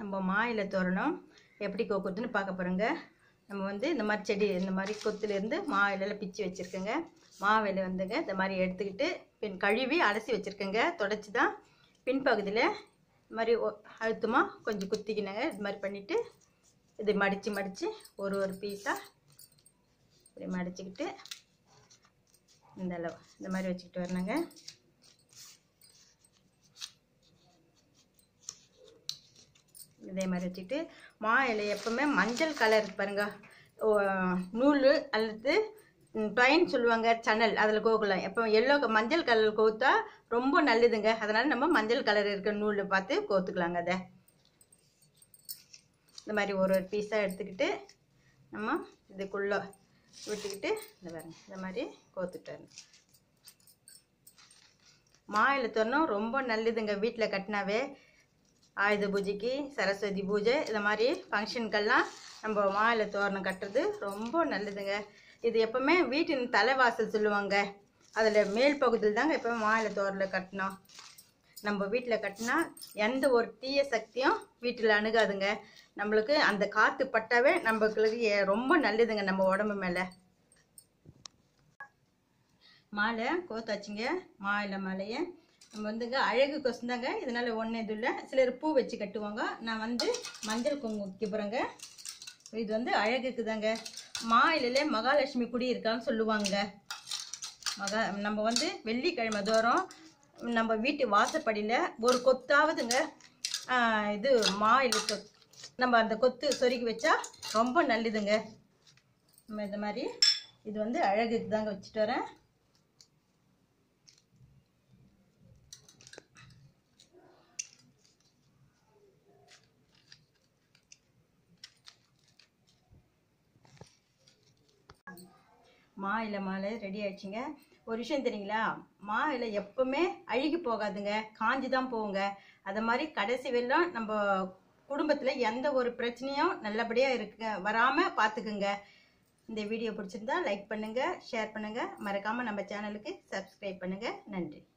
நம்ம மா இலை தோரணம் எப்படி கோக்குறதுன்னு பார்க்க போகிறோங்க நம்ம வந்து இந்த மாதிரி செடி இந்த மாதிரி கொத்துலேருந்து மா இலையில பிச்சு வச்சுருக்கேங்க மா இலை வந்துங்க இந்த மாதிரி எடுத்துக்கிட்டு பின் கழுவி அலசி வச்சுருக்கேங்க தொடச்சி தான் பின்பகுதியில் இந்த மாதிரி ஒ- அழுத்தமா கொஞ்சம் குத்திக்கினங்க இது மாதிரி பண்ணிவிட்டு இது மடித்து மடித்து ஒரு ஒரு பீஸாக இப்படி மடிச்சுக்கிட்டு இந்த அளவு இந்த மாதிரி வச்சுக்கிட்டு வரணுங்க இதே மாதிரி வச்சுக்கிட்டு மா இலை எப்பவுமே மஞ்சள் கலர் இருக்கு பாருங்க ஓ, நூல் அல்லது பைன் சொல்லுவாங்க சணல் அதில் கோக்கலாம் எப்போ எல்லோ மஞ்சள் கலர் கோத்தா ரொம்ப நல்லதுங்க அதனால நம்ம மஞ்சள் கலர் இருக்க நூல் பார்த்து கோத்துக்கலாங்க அதை இந்த மாதிரி ஒரு ஒரு பீஸாக எடுத்துக்கிட்டு நம்ம இதுக்குள்ளே விட்டுக்கிட்டு இந்த பாருங்க இந்த மாதிரி கோத்துட்டு வரணும் மா இலை தோரணம் ரொம்ப நல்லதுங்க வீட்டில் கட்டினாவே ஆயுத பூஜைக்கு சரஸ்வதி பூஜை இந்த மாதிரி ஃபங்க்ஷனுக்கெல்லாம் நம்ம மா இலை தோரணம் கட்டுறது ரொம்ப நல்லதுங்க இது எப்பவுமே வீட்டின் தலைவாசல் சொல்லுவாங்க அதில் மேல் பகுதியில் தாங்க எப்பவுமே மா இலை தோரணம் கட்டணும் நம்ம வீட்டில் கட்டினா எந்த ஒரு தீய சக்தியும் வீட்டில் அணுகாதுங்க நம்மளுக்கு அந்த காற்று பட்டாவே நம்மளுக்கு எ- ரொம்ப நல்லதுங்க நம்ம உடம்பு மேலே மாலை கோத்தாச்சுங்க மாலை மாலையை நம்ம வந்துங்க அழகு கொசுந்தாங்க இதனால ஒன்றும் இது இல்லை சிலர் பூ வச்சு கட்டுவாங்க நான் வந்து மஞ்சள் குங்குமம் வைக்க போகிறேங்க இது வந்து அழகுக்கு தாங்க மா இலையில மகாலட்சுமி குடி இருக்கான்னு சொல்லுவாங்க மகா நம்ம வந்து வெள்ளிக்கிழமை தோறும் நம்ம வீட்டு வாசப்படியில் ஒரு கொத்தாவதுங்க ஆஹ், இது மா இலை கொ- நம்ம அந்த கொத்து சொருகி வச்சா ரொம்ப நல்லதுங்க நம்ம இந்த மாதிரி இது வந்து அழகுக்கு தாங்க வச்சுட்டு வரேன் மா இலை மாலை ரெடி ஆயிடுச்சுங்க ஒரு விஷயம் தெரியுங்களா மா இலை எப்பவுமே அழுகி போகாதுங்க காஞ்சி தான் போகுங்க அது மாதிரி கடைசி வெல்லம் நம்ம குடும்பத்தில் எந்த ஒரு பிரச்சனையும் நல்லபடியாக இருக்கு வராமல் பார்த்துக்குங்க இந்த வீடியோ பிடிச்சிருந்தா லைக் பண்ணுங்கள் ஷேர் பண்ணுங்கள் மறக்காமல் நம்ம சேனலுக்கு சப்ஸ்கிரைப் பண்ணுங்கள் நன்றி